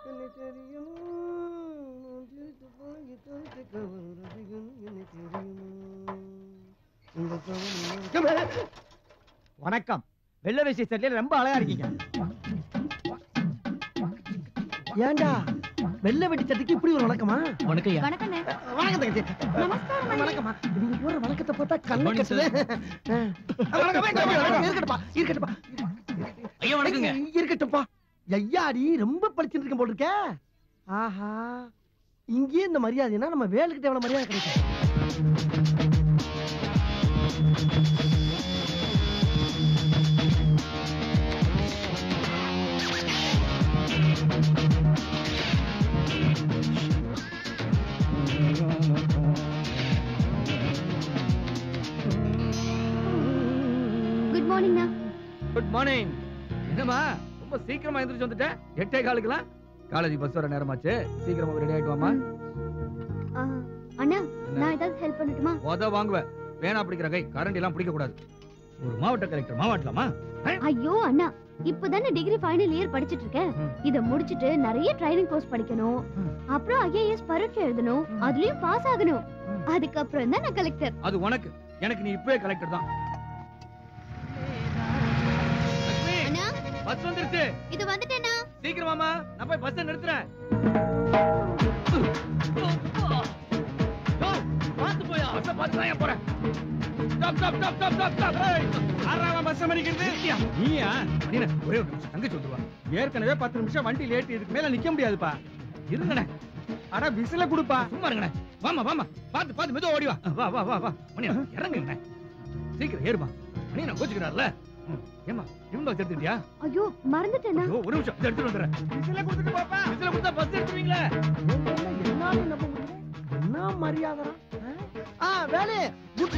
என்ன தெரியுமோ நான் சிரித்து போய் தவித்த கவல் ரசிகன் என்ன தெரியுமோ இந்த கவல் வணக்கம் வெள்ளை வேஷ்டி சட்டையில ரொம்ப அழகா இருக்கீங்க ஏண்டா வெள்ளை வெட்டி சட்டைக்கு இப்படி ஒரு வழக்கமா வணக்கம் வணக்கண்ணே வணக்கம் தங்கச்சி நமஸ்காரம் வணக்கமா நீங்க போற வழக்கத்தை பார்த்தா கண்ணு morning, கட்டுது வணக்கம் இருக்கட்டும்பா இருக்கட்டும்பா ஐயா வணக்கங்க இருக்கட்டும்பா ஐயாடி ரொம்ப படிச்சுட்டு இருக்க போல இருக்க ஆஹா இங்கேயே இந்த மரியாதைனா நம்ம வேலுக்கிட்ட எவ்வளவு மரியாதை கிடைக்கும் குட் மார்னிங்ண்ணா குட் மார்னிங் என்னம்மா ரொம்ப சீக்கிரமா எந்திரிச்சு வந்துட்டேன் எட்டே காலுக்குலாம் காலேஜ் பஸ் வர நேரமாச்சு சீக்கிரமா ரெடி ஆயிட்டு வாமா ஆ, அண்ணா நான் ஏதாவது ஹெல்ப் பண்ணட்டுமா உத வாங்குவேன் வேணா பிடிக்கிற கை கரண்ட் எல்லாம் பிடிக்க கூடாது ஒரு மாவட்ட கலெக்டர் மாவட்டலாமா ஐயோ அண்ணா இப்பதானே டிகிரி ஃபைனல் இயர் படிச்சிட்டு இருக்கேன் ம். இத முடிச்சிட்டு நிறைய ட்ரைனிங் கோர்ஸ் படிக்கணும் ம். அப்புறம் ஐஏஎஸ் பரீட்சை எழுதணும் அதுலயும் பாஸ் ஆகணும் ம். அதுக்கப்புறம் தான் நான் கலெக்டர் அது உனக்கு எனக்கு நீ இப்பவே கலெக்டர் தான் லட்சுமி, அண்ணா பஸ் வந்துருச்சு இது வந்துட்டேனா சீக்கிரமாமா நான் போய் பஸ் நிறுத்துறேன் பார்த்து போயா பஸ் பார்த்து தான் போறேன் stop stop stop stop stop stop ஆறாம பஸ் மணிக்கிறது நீயா நீங்க ஒரே ஒரு நிமிஷம் தங்கச்சி வந்துருவா ஏற்கனவே பத்து நிமிஷம் வண்டி லேட் இதுக்கு மேல நிக்க முடியாதுப்பா இருங்கண்ணே அட விசில குடுப்பா சும்மா இருங்கண்ணே வாமா வாமா பார்த்து பார்த்து மெதுவா ஓடி வா வா வா வா வா மணி இறங்குங்கண்ணே சீக்கிரம் ஏறுமா மணி நான் கோச்சுக்கிறார்ல ஏமா டிஃபன் பாக்ஸ் எடுத்துட்டியா ஐயோ மறந்துட்டேனா ஐயோ, ஒரு நிமிஷம் இதை எடுத்துட்டு வந்துடுறேன் விசில குடுத்துட்டு போப்பா இதுல கொடுத்தா பஸ் எடுத்துவீங்களே என்னாலும் நம்ப முடியல என்ன மரியாதை ஆ வேலு குட்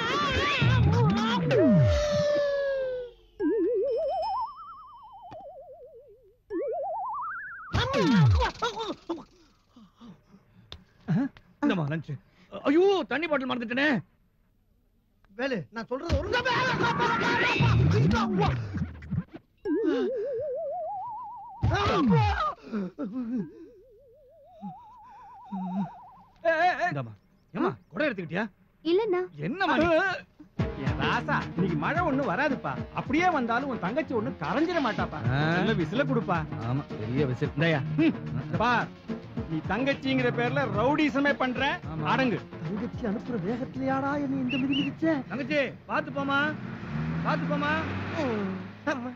இந்தமா லஞ்ச் ஐயோ தண்ணி பாட்டில் மறந்துட்டேனே வேலு நான் சொல்றது ஒரு இந்தாம்மா ஏமா குடம் எடுத்துக்கிட்டியா இல்லண்ணா என்னம்மா நீ? என் ராசா இன்னைக்கு மழை ஒண்ணும் வராதுப்பா அப்படியே வந்தாலும் உன் தங்கச்சி ஒண்ணும் கரைஞ்சிட மாட்டாப்பா ஆ. நல்ல விசில குடுப்பா ஆமா பெரிய விசில் இந்தாயா பா நீ தங்கச்சிங்கிற பேர்ல ரவுடிசமே பண்ற ஆமா. அடங்கு தங்கச்சி அனுப்புற வேகத்திலேயாடா என்ன இந்த மிதி மிதிச்ச தங்கச்சி பாத்து போமா பாத்து போமா ஆமா.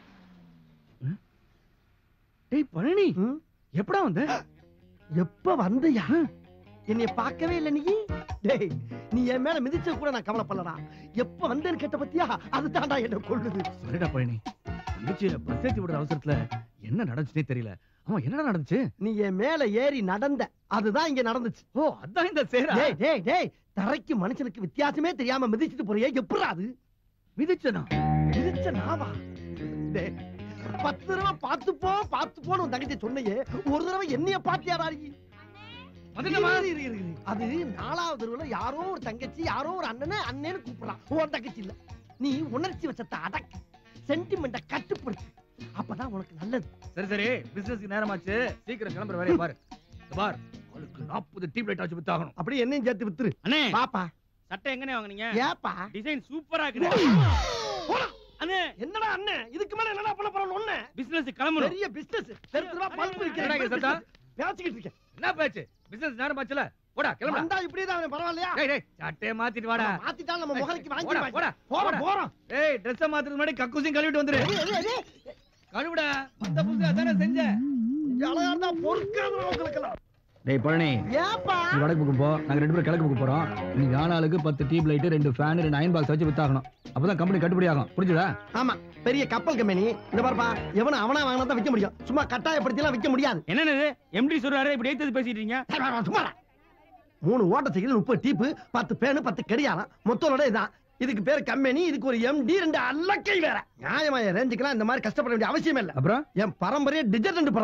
டேய் பழனி ம்? எப்படா வந்த எப்ப வந்தயா என்னைய பார்க்கவே இல்ல நீ டேய் நீ என் மேல மிதிச்ச கூட நான் கவலைப்படலடா எப்ப வந்தேன்னு கேட்ட பத்தியா அதுதான்டா என்ன கொள்ளுது சரிடா பழனி தங்கச்சியில பஸ் ஏத்தி விடுற அவசரத்துல என்ன நடந்துச்சுனே தெரியல ஆமா என்னடா நடந்துச்சு நீ என் மேல ஏறி நடந்த அதுதான் இங்க நடந்துச்சு ஓ அதான் இந்த சேரா டேய் டேய் டேய் தரைக்கு மனுஷனுக்கு வித்தியாசமே தெரியாம மிதிச்சிட்டு போறியே எப்படா அது மிதிச்சனா மிதிச்ச நாவா டேய் பத்து தடவை பார்த்து போ பார்த்து போன்னு உன் தங்கச்சி சொன்னையே ஒரு தடவை என்னைய பாத்தியாடா நீ வந்துட்டமா இரு, இரு, இரு, இரு. அது நாலாவது தெருவுல யாரோ ஒரு தங்கச்சி யாரோ ஒரு அண்ணனை அண்ணன்னு கூப்பிடலாம் உன் தங்கச்சி இல்ல நீ உணர்ச்சி வச்சத்தை அடக்கு சென்டிமெண்ட கட்டுப்படுத்து அப்பதான் உனக்கு நல்லது சரி சரி பிசினஸ்க்கு நேரமாச்சு சீக்கிரம் கிளம்புற வேலையை பாரு இந்த பார் அவளுக்கு நாற்பது டீப் லைட் வச்சு வித்தாகணும் அப்படியே என்னையும் சேர்த்து வித்துரு அண்ணே பாப்பா சட்டை எங்கனே வாங்குனீங்க ஏப்பா டிசைன் சூப்பரா இருக்குது போடா. அண்ணே என்னடா அண்ணன் இதுக்கு மேல என்னடா பண்ண போறோம் ஒண்ணு பிசினஸ் கிளம்பணும் பெரிய பிசினஸ் தெரு தெருவா பல்பு என்னடா இங்க சத்தம்? பேசிக்கிட்டு இருக்கேன் என்ன பேச்சு பிசினஸ் நேரமாச்சுல போடா கிளம்புடா வந்தா இப்படியே தான் பரவாயில்லையா டேய் டேய் சட்டையை மாத்திட்டு வாடா மாத்திட்டா நம்ம முகலைக்கு போடா, வாங்கி போடா, போறோம் போடா. போறோம் ஏய் ட்ரெஸ் மாத்துறதுக்கு முன்னாடி கக்கூசியும் கழுவிட்டு வந்துரு எது, எது, எது? கழுவுடா வந்த புதுசு அதானே செஞ்ச கொஞ்சம் அழகா இருந்தா பொறுக்காத உங்களுக்கெல்லாம் டேய் பழனி ஏப்பா நீ வடக்கு பக்கம் போ நாங்க ரெண்டு பேரும் கிழக்கு பக்கம் போறோம் நீங்க ஆளாளுக்கு பத்து டியூப் லைட் ரெண்டு ஃபேன் ரெண்டு அயன் பாக்ஸ் வச்சு வித்தாகணும் அப்பதான் கம்பெனி கட்டுப்படி ஆகும் புரிஞ்சுதா ஆமா பெரிய கப்பல் கம்பெனி இந்த பாருப்பா எவன அவனா வாங்கினா தான் விக்க முடியும் சும்மா கட்டாயப்படுத்தி எல்லாம் விக்க முடியாது என்னன்னு எம்டி சொல்றாரு இப்படி ஏத்தது பேசிட்டு இருக்கீங்க சும்மா மூணு ஓட்ட சைக்கிள் முப்பது டீப்பு பத்து பேனு பத்து கடியாரம் மொத்தோட இதான் இதுக்கு பேரு கம்பெனி இதுக்கு ஒரு எம்டி ரெண்டு அல்லக்கை வேற நியாயமாய ரேஞ்சுக்கெல்லாம் இந்த மாதிரி கஷ்டப்பட வேண்டிய அவசியம் இல்ல அப்புறம் என் பரம்பரையே டிஜர்டன்ட் பரம்பரை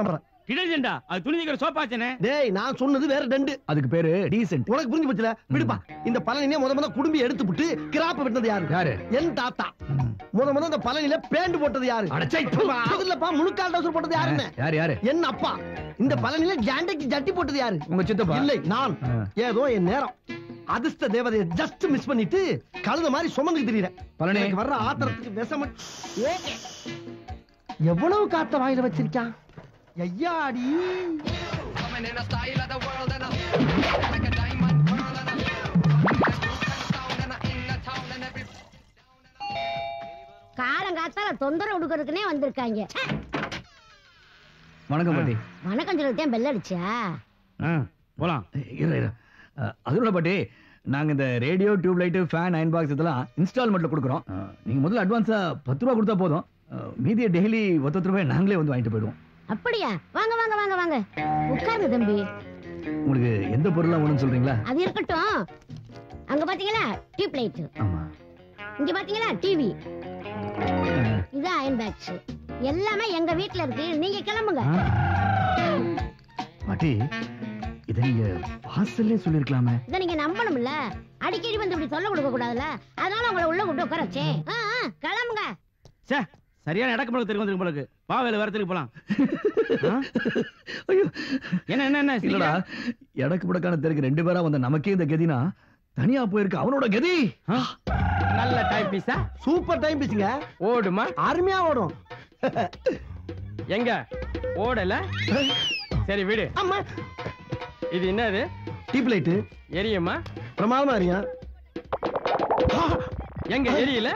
டிடர்ஜென்டா அது துணி தைக்கிற சோப்பாச்சனே டேய் நான் சொன்னது வேற டண்டு அதுக்கு பேரு டீசென்ட் உனக்கு புரிஞ்சு போச்சுல விடுப்பா இந்த பழனியே முத முத குடும்பி எடுத்து விட்டு கிராப்ப விட்டது யாரு யாரு என் தாத்தா முத முத இந்த பழனியில பேண்ட் போட்டது யாரு அடச்சை. அது இல்லப்பா முழுக்கால் டவுசர் போட்டது யாருன்னு யாரு யாரு என் அப்பா இந்த பழனியில ஜாண்டைக்கு ஜட்டி போட்டது யாரு உங்க சித்தப்பா இல்லை நான் ஆ. ஏதோ என் நேரம் அதிர்ஷ்ட தேவதையை ஜஸ்ட் மிஸ் பண்ணிட்டு கழுத மாதிரி சுமந்துக்கு தெரியறேன் பழனி. எனக்கு வர்ற ஆத்திரத்துக்கு விஷம ஓகே. எவ்வளவு காத்த வாயில வச்சிருக்கான் ஐயாடி காலங்காத்தால தொந்தரவு கொடுக்கறதுக்குனே வந்திருக்காங்க ச்சே, வணக்கம் பாட்டி வணக்கம் சொல்லிட்டேன் பெல் அடிச்சா போலாம் இரு இரு அஹ், அதுல பாட்டி நாங்க இந்த radio tube light fan iron box இதெல்லாம் இன்ஸ்டால்மெண்ட்ல கொடுக்குறோம் அஹ், நீங்க முதல்ல அட்வான்ஸா பத்து ரூபா கொடுத்தா போதும் அஹ், மீதியை டெய்லி ஒத்த ரூபாய் நாங்களே வந்து வாங்கிட்டு போயிடுவோம் அப்படியா வாங்க வாங்க வாங்க வாங்க உட்காருங்க தம்பி உங்களுக்கு எந்த பொருள்லாம் வேணும்னு சொல்றீங்களா அது இருக்கட்டும் அங்க பாத்தீங்களா டியூப் லைட் ஆமா இங்க பாத்தீங்களா டிவி அஹ், இது அயன் பேக்ஸ் எல்லாமே எங்க வீட்ல இருக்கு நீங்க கிளம்புங்க ஆ? பாட்டி இதை நீங்க வாசல்லே சொல்லிருக்கலாமே இத நீங்க நம்பணும்ல அடிக்கடி வந்து இப்படி சொல்ல கொடுக்க கூடாதுல்ல அதனால உங்களை உள்ள கூப்பிட்டு உட்கார வச்சேன் ஆ, ஆ, கிளம்புங்க சே சரியான இடக்கு போல தெரியும் வந்துருக்கு போலக்கு வா வேலை வரத்துக்கு போலாம் ஆ? ஐயோ என்ன என்ன என்ன இல்லடா எடக்கு புடக்கான தெருக்கு ரெண்டு பேரா வந்த நமக்கே இந்த கதினா தனியா போயிருக்கு அவனோட கதி நல்ல டைம் பீஸா சூப்பர் டைம் பேசுங்க ஓடுமா அருமையா ஓடும் எங்க ஓடல சரி விடு ஆமா இது என்னது டியூப் லைட் எரியுமா பிரமாதமா இருக்கியா எங்க எரியல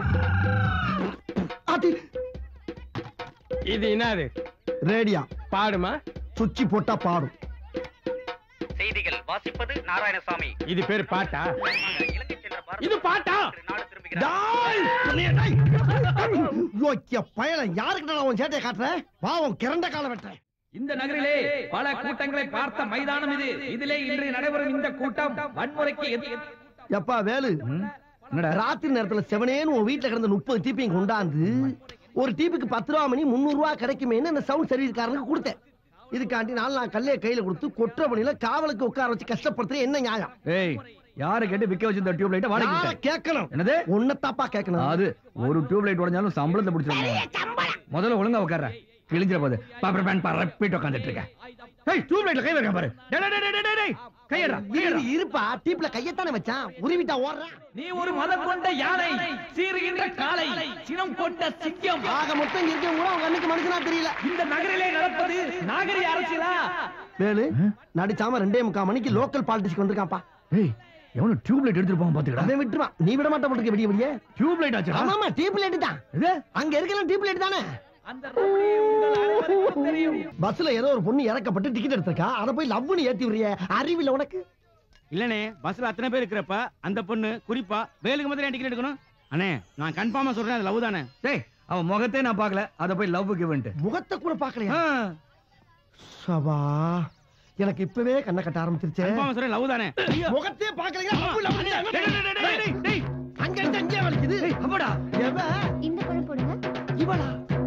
இது என்னது ரேடியா பாடுமா சுச்சி போட்டா பாடும் செய்திகள் வாசிப்பது நாராயணசாமி இது பேர் பாட்டா இலங்கை சென்ற பாரத இது பாட்டா நாடு திரும்புகிறார் டாய்! உன்னைய டாய்! யோக்கிய பயணம் யாருக்கிட்ட நான் உன் சேட்டையை காட்டுறேன் வா உன் கிறண்ட கால வெட்டுறேன் இந்த நகரிலே பல கூட்டங்களை பார்த்த மைதானம் இது இதிலே இன்று நடைபெறும் இந்த கூட்டம் வன்முறைக்கு எதி- எப்பா வேலு என்னடா ராத்திரி நேரத்துல செவனேன்னு உன் வீட்டுல கிடந்த முப்பது டீப்பையும் கொண்டாந்து ஒரு டீப்புக்கு பத்து ரூபா மணி முந்நூறு ரூபா கிடைக்குமேன்னு அந்த சவுண்ட் சர்வீஸ்காரனுக்கு கொடுத்தேன் இதுக்காண்டி நாள் நான் கல்லைய கையில கொடுத்து கொற்ற பணியில காவலுக்கு உட்கார வச்சு கஷ்டப்படுத்துறது என்ன நியாயம் ஏய் யாரை கேட்டு விக்க வச்சிருந்த டியூப் லைட்டை வாடகை யாரை விட்ட? கேட்கணும் என்னது உன்னை தாப்பா கேட்கணும் அது ஒரு டியூப் லைட் உடைஞ்சாலும் சம்பளத்தை பிடிச்சிருக்காங்க முதல்ல ஒழுங்கா உட்கார கிழிஞ்சிர போது பாப்பர் பேன் பரப்பிட்டு உட்காந்துட்டு இருக்க ஏய் டியூப் லைட்ல கை வைக்க பாரு டேய், டேய், டேய், டேய், டேய், டேய். கையடா இரு, இருப்பா டீப்ல கையத்தானே வச்சான் உருவிட்டா ஓடுறான் நீ ஒரு மதம் கொண்ட யானை சீறுகின்ற காளை சினம் கொண்ட சிங்கம் ஆக மொத்தம் இங்க இருக்கவங்க கூட அவங்க அன்னைக்கு மனுஷனா தெரியல இந்த நகரிலே நடப்பது நாகரிக அரசியலா வேலு நடிச்சாம ரெண்டே முக்கால் மணிக்கு லோக்கல் பாலிடிக்ஸ்க்கு வந்திருக்கான்ப்பா ஏய் எவனும் டியூப் லைட் எடுத்துட்டு போவான் பாத்துக்கடா அவன் விட்டுருவான் நீ விட மாட்டா போட்டுக்க விடிய விடிய டியூப் லைட் ஆச்சு ஆமாமா டீப் லைட் தான் இது அங்க இருக்கலாம் டீப் லைட் தானே அந்த ரவுடி உங்கள் அனைவருக்கும் தெரியும் பஸ்ல ஏதோ ஒரு பொண்ணு இறக்கப்பட்டு டிக்கெட் எடுத்திருக்கா அத போய் லவ்னு ஏத்தி விடுறிய அறிவில்ல உனக்கு இல்லனே பஸ்ல அத்தனை பேர் இருக்கிறப்ப அந்த பொண்ணு குறிப்பா வேலுக்கு மட்டும் டிக்கெட் எடுக்கணும் அண்ணே நான் கன்ஃபார்மா சொல்றேன் அது லவ் தானே டேய் அவன் முகத்தை நான் பார்க்கல அத போய் லவ் கிவன்ட்டு முகத்தை கூட பாக்கலையா சபா எனக்கு இப்பவே கண்ணை கட்ட ஆரம்பிச்சிருச்சே கன்ஃபார்மா சொல்றேன் லவ் தானே முகத்தையே பாக்கலையா love, love, டேய், டேய், டேய், டேய், டேய், டேய். அங்க இருந்து அங்கே வலிக்குது அப்படா எவ இந்த பழம் போடுங்க இவளா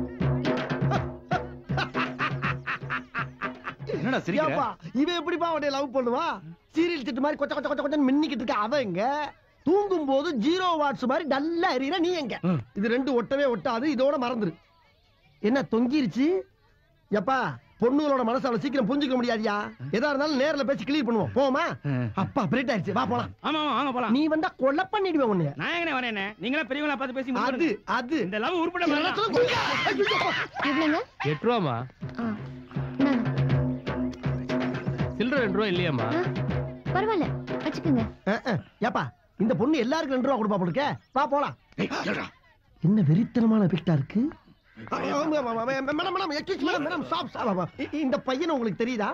என்னடா சிரிக்கிற ஏப்பா இவ எப்படிப்பா அவடைய லவ் பண்ணுவா சீரியல் திட்டு மாதிரி கொச்ச கொச்ச கொச்ச கொச்சன்னு மின்னிக்கிட்டு இருக்க அவ எங்க தூங்கும் போது ஜீரோ வாட்ஸ் மாதிரி டல்லா எரியற நீ எங்க ம். இது ரெண்டு ஒட்டவே ஒட்டாது இதோட மறந்துரு என்ன தொங்கிருச்சு எப்பா பொண்ணுங்களோட மனசு அவ்வளவு சீக்கிரம் புரிஞ்சுக்க முடியாதியா எதா இருந்தாலும் நேர்ல பேசி கிளியர் பண்ணுவோம் போமா ம். அப்பா பிரேட் ஆயிடுச்சு வா போலாம் ஆமா ஆமா வாங்க போலாம் நீ வந்தா கொலை பண்ணிடுவேன் உன்னைய நான் எங்கனே வரேனே நீங்களா பெரியவங்களா பார்த்து பேசி அது முடிவு அது இந்த லவ் உருப்பட இதெல்லாம் மாட்டேன் சொல்ல கொல்ல. ஐயோ. இவ்வளோங்க எட்டு ரூபாமா ஆ இந்தாங்க. சில்லற ரெண்டு ரூபா இல்லையாமா ஆ, பரவாயில்ல வச்சுக்கோங்க அஹ், அஹ். ஏப்பா இந்த பொண்ணு எல்லாருக்கும் ரெண்டு ரூபா கொடுப்பா போலுக்க வா போலாம் ஏய், சொல்றா. என்ன வெறித்தனமான பிக்டா இருக்கு madam madam excuse madam madam stop stop இந்த பையன் உங்களுக்கு தெரியுதா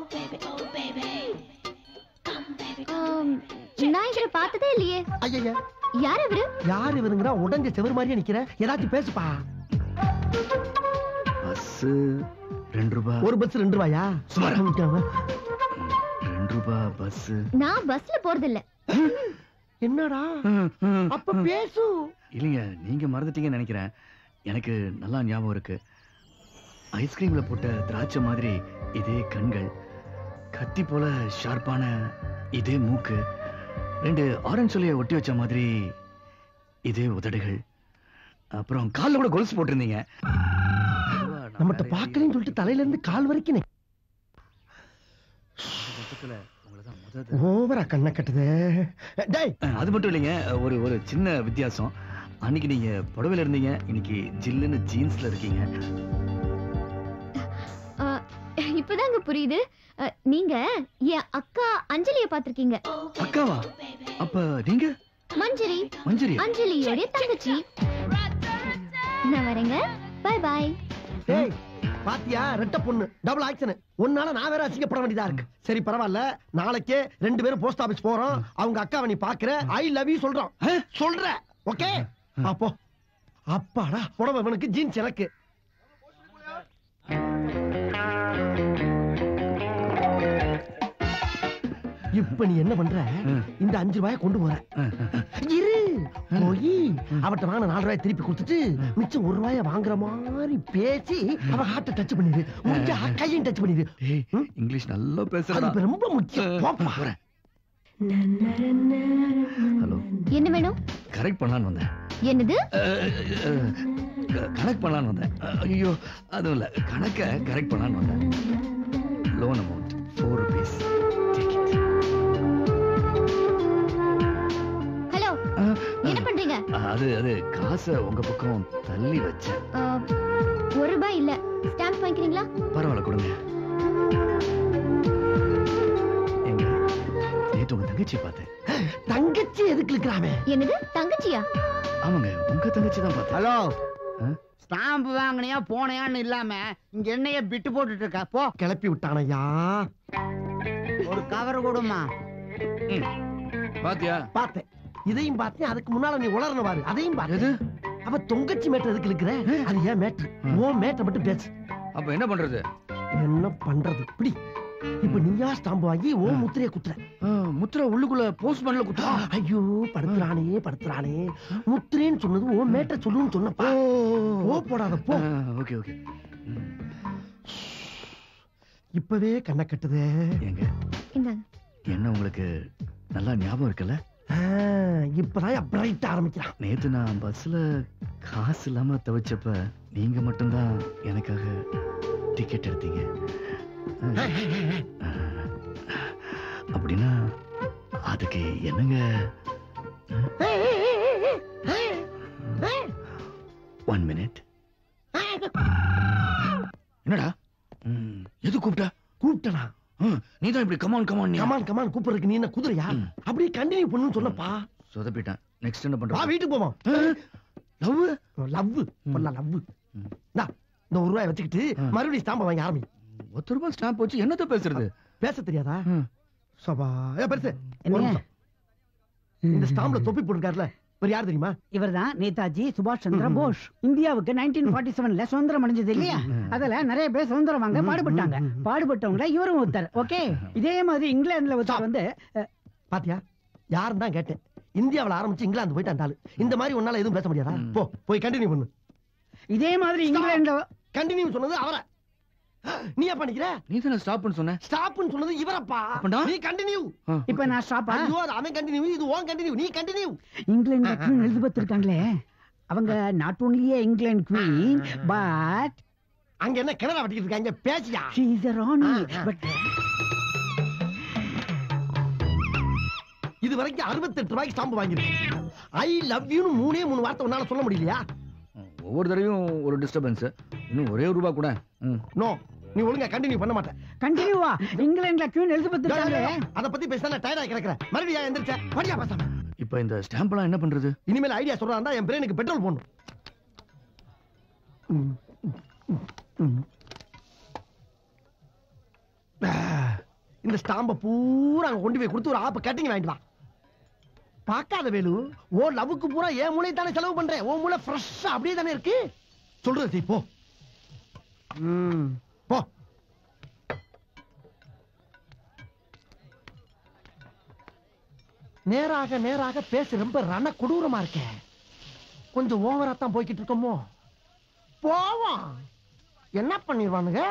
ஆம், நான் இவரை பார்த்ததே இல்லையே ஐயா யார் இவரு யார் இவருங்கிற உடஞ்ச செவர் மாதிரியே நிக்கிற ஏதாச்சும் பேசுப்பா பஸ் ரெண்டு ரூபா ஒரு பஸ் ரெண்டு ரூபாயா சுமாரா. சுமாரா ரெண்டு ரூபா பஸ் நான் பஸ்ல போறது இல்ல என்னடா அப்ப பேசு இல்லைங்க நீங்க மறந்துட்டீங்கன்னு நினைக்கிறேன் எனக்கு நல்லா ஞாபகம் இருக்கு ஐஸ்கிரீம்ல போட்ட திராட்சை மாதிரி இதே கண்கள் கத்தி போல ஷார்ப்பான இதே மூக்கு ரெண்டு ஆரஞ்சு சொல்லிய ஒட்டி வச்ச மாதிரி இதே உதடுகள் அப்புறம் கால்ல கூட கொலுசு போட்டிருந்தீங்க நம்மகிட்ட பாக்கலன்னு சொல்லிட்டு தலையில இருந்து கால் வரைக்கும் நெ- பக்கத்துல உங்களதான் முத ஓவரா கண்ணை கட்டுது டேய் அஹ், அது மட்டும் இல்லைங்க ஒரு ஒரு சின்ன வித்தியாசம் அன்னைக்கு நீங்க புடவையில இருந்தீங்க இன்னைக்கு ஜில்லுன்னு ஜீன்ஸ்ல இருக்கீங்க ஆ, இப்பதாங்க புரியுது அ, நீங்க என் அக்கா அஞ்சலிய பாத்திருக்கீங்க அக்காவா அப்ப நீங்க மஞ்சரி மஞ்சரி அஞ்சலியோட தங்கச்சி நான் வரேங்க பை பாய் டேய் பாத்தியா ரெட்ட பொண்ணு டபுள் ஆக்ஷன் உன்னால நான் வேற அசிங்கப்பட வேண்டியதா இருக்கு சரி பரவாயில்ல நாளைக்கே ரெண்டு பேரும் போஸ்ட் ஆபீஸ் போறோம் அவங்க அக்காவை நீ பாக்குற ஐ லவ் யூ சொல்றோம் சொல்ற ஓகே அப்போ அப்பாடா புடவை இவனுக்கு ஜீன்ஸ் எனக்கு இப்ப நீ என்ன பண்ற இந்த அஞ்சு ரூபாய கொண்டு போற இரு போய் அவட்ட வாங்கின நாலு ரூபாய் திருப்பி கொடுத்துட்டு மிச்சம் ஒரு ரூபாய வாங்குற மாதிரி பேசி அவ ஹார்ட்ட டச் பண்ணிடு முடிஞ்சா கையும் டச் பண்ணிடு ஏய், இங்கிலீஷ் நல்லா அது பேசுறா இப்ப ரொம்ப முக்கியம் போப்பா. போறேன் ஹலோ என்ன வேணும் கரெக்ட் பண்ணலான்னு வந்தேன் என்னது கணக்கு பண்ணலான்னு வந்தேன் ஐயோ அதுவும் இல்ல கணக்க கரெக்ட் பண்ணலான்னு வந்தேன் loan amount four rupees hello என்ன பண்றீங்க அது அது காசை உங்க பக்கம் தள்ளி வச்சேன் ஆ, ஒரு ரூபாய் இல்ல ஸ்டாம்ப் வாங்கிக்கிறீங்களா பரவாயில்ல கொடுங்க எங்க நேத்து உங்க தங்கச்சி பார்த்தேன் தங்கச்சி எதுக்கு இருக்கிறாமே என்னது தங்கச்சியா ஆமாங்க உங்க தங்கச்சி தான் பார்த்தேன் ஹலோ ஆ? ஸ்டாம்பு வாங்கினியா போனையான்னு இல்லாம இங்க என்னைய பிட்டு போட்டுட்டு இருக்க போ கிளப்பி விட்டானையா ஒரு கவர் கொடுமா பாத்தியா பார்த்தேன் இதையும் பார்த்தேன் அதுக்கு முன்னால நீ உளறன பாரு அதையும் பாரு அவ தொங்கச்சி மேட்டர் எதுக்கு இருக்கிற அது ஏன் மேட்ரு ஓ மேட்டர் மட்டும் பேசு அப்ப என்ன பண்றது என்ன பண்றது இப்படி இப்ப நீயா ஸ்டாம்பு வாங்கி ஓ முத்திரைய குத்துற ஆ, முத்திரை உள்ளுக்குள்ள போஸ்ட் பண்ணல குத்தா ஐயோ படுத்துறானே படுத்துறானே முத்திரேன்னு சொன்னது ஓ மேட்டர் சொல்லுன்னு சொன்னப்பா ஓ போடாத போ ஓகே ஓகே இப்பவே கண்ணை கட்டுதே ஏங்க இந்தாங்க என்ன உங்களுக்கு நல்லா ஞாபகம் இருக்குல்ல ஆ, இப்பதான் பிரைட் ஆரம்பிக்கிறான் நேத்து நான் பஸ்ல காசு இல்லாம தவிச்சப்ப நீங்க மட்டும்தான் எனக்காக டிக்கெட் எடுத்தீங்க ஆ, அப்படின்னா அதுக்கு என்னங்க ஒன் மினிட் என்னடா ம், எது கூப்பிட்டா கூப்பிட்டனா நீ தான் இப்படி கமான் கமான் கமான் கமான் கூப்பிடுறதுக்கு நீ என்ன குதிரையா ம். அப்படியே கண்டினியூ பண்ணுன்னு சொன்னப்பா சொதப்பிட்டேன் நெக்ஸ்ட் என்ன வா பண்ற வீட்டுக்கு போவோம் லவ் லவ் பண்ணலாம் லவ் ம். இந்தா இந்த ஒரு ரூபாய் வச்சுக்கிட்டு ஆ. மறுபடியும் ஸ்டாம்ப வாங்கி ஆரம்பி ஒத்த ரூபாய் ஸ்டாம்ப் வச்சு என்னத்த பேசுறது பேச தெரியாதா ம். சபா ஏ பெருசு ஒரு என்னங்க? நிமிஷம். இந்த ஸ்டாம்ப்ல தொப்பி போட்டுருக்காருல இவர் யார் தெரியுமா இவர்தான் நேதாஜி சுபாஷ் சந்திர ம். போஸ் இந்தியாவுக்கு நைன்டீன் ஃபார்ட்டி செவன்ல சுதந்திரம் அடைஞ்சது இல்லையா அதுல நிறைய பேர் சுதந்திரம் வாங்க பாடுபட்டாங்க பாடுபட்டவங்க இவரும் ஒருத்தர் ஓகே இதே மாதிரி இங்கிலாந்துல ஒருத்தர் வந்து அஹ், பாத்தியா யாருன்னு தான் கேட்டேன் இந்தியாவுல ஆரம்பிச்சு இங்கிலாந்து போயிட்டு அந்த ஆளு இந்த மாதிரி உன்னால எதுவும் பேச முடியாதா ம். போ போய் கண்டினியூ பண்ணு இதே மாதிரி இங்கிலாந்துல கண்டினியூ சொன்னது அவரை நீ ஏன் பண்ணிக்கிற நீ தானே ஸ்டாப் பண்ண சொன்ன ஸ்டாப்னு சொன்னது இவரப்பா அப்படா? நீ கண்டினியூ இப்ப நான் ஸ்டாப்பா ஐயோ அது அவன் கண்டினியூ இது ஓன் கண்டினியூ நீ கண்டினியூ இங்கிலாந்து குவீன் எலிசபெத் இருக்காங்களே அவங்க நாட் ஓன்லியே இங்கிலாந்து குவீன் பட் அங்க என்ன கிணறா வட்டிக்கிட்டு இருக்காங்க பேசியா ஷீ இஸ் a ராணி ஆ, ஆ. பட் இது வரைக்கும் அறுபத்தெட்டு ரூபாய்க்கு ஸ்டாம்பு வாங்கிருக்கேன் ஐ லவ் யூன்னு மூணே மூணு வார்த்தை உன்னால சொல்ல முடியலையா ஒவ்வொரு தடவையும் ஒரு டிஸ்டர்பன்ஸ் இன்னும் ஒரே ஒரு ரூபாய் கூட ம். நோ நீ ஒழுங்கா கண்டினியூ பண்ண மாட்டேன் கண்டினியூவா இங்கிலாந்துல குவீன் எலிசபெத் டேய், இருக்காங்களே டேய், டேய், அத பத்தி பேசினா டயர்டா கிடக்குறேன் மறுபடியும் எந்திரிச்ச படியா பேசாம இப்ப இந்த ஸ்டாம்ப் எல்லாம் என்ன பண்றது இனிமேல் ஐடியா சொல்றாருந்தா என் பிரெயினுக்கு பெட்ரோல் போடணும் ம், ம், ம். ஆ, இந்த ஸ்டாம்ப பூரா அங்க கொண்டு போய் கொடுத்து ஒரு ஆப்பு கட்டிங் வாங்கிட்டு வா பார்க்காத வேலு ஓ லவ்வுக்கு பூரா என் மூளை தானே செலவு பண்றேன் ஓ மூளை ஃப்ரெஷ்ஷா அப்படியே தானே இருக்கு சொல்றது செய், போ ம், போ நேராக நேராக பேச ரொம்ப ரண கொடூரமா இருக்கே கொஞ்சம் ஓவரா தான் போய்கிட்டு இருக்கோமோ போவோம் என்ன பண்ணிடுவானுங்க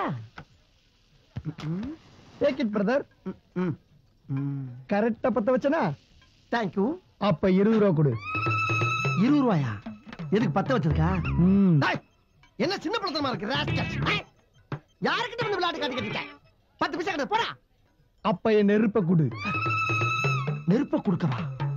டேக் இட் பிரதர் கரெக்டா பத்த வச்சனா தேங்க்யூ அப்ப இருபது ரூபா கொடு இருபது ரூபாயா எதுக்கு பத்த வச்சிருக்கா ம். டேய், என்ன சின்ன பழத்தனமா இருக்கு ராஸ்கல் யாருக்கிட்ட வந்து விளையாட்டு காட்டிக்கிட்டு இருக்க பத்து பைசா கிட்ட போடா அப்ப என் நெருப்ப கொடு நெருப்ப கொடுக்கவா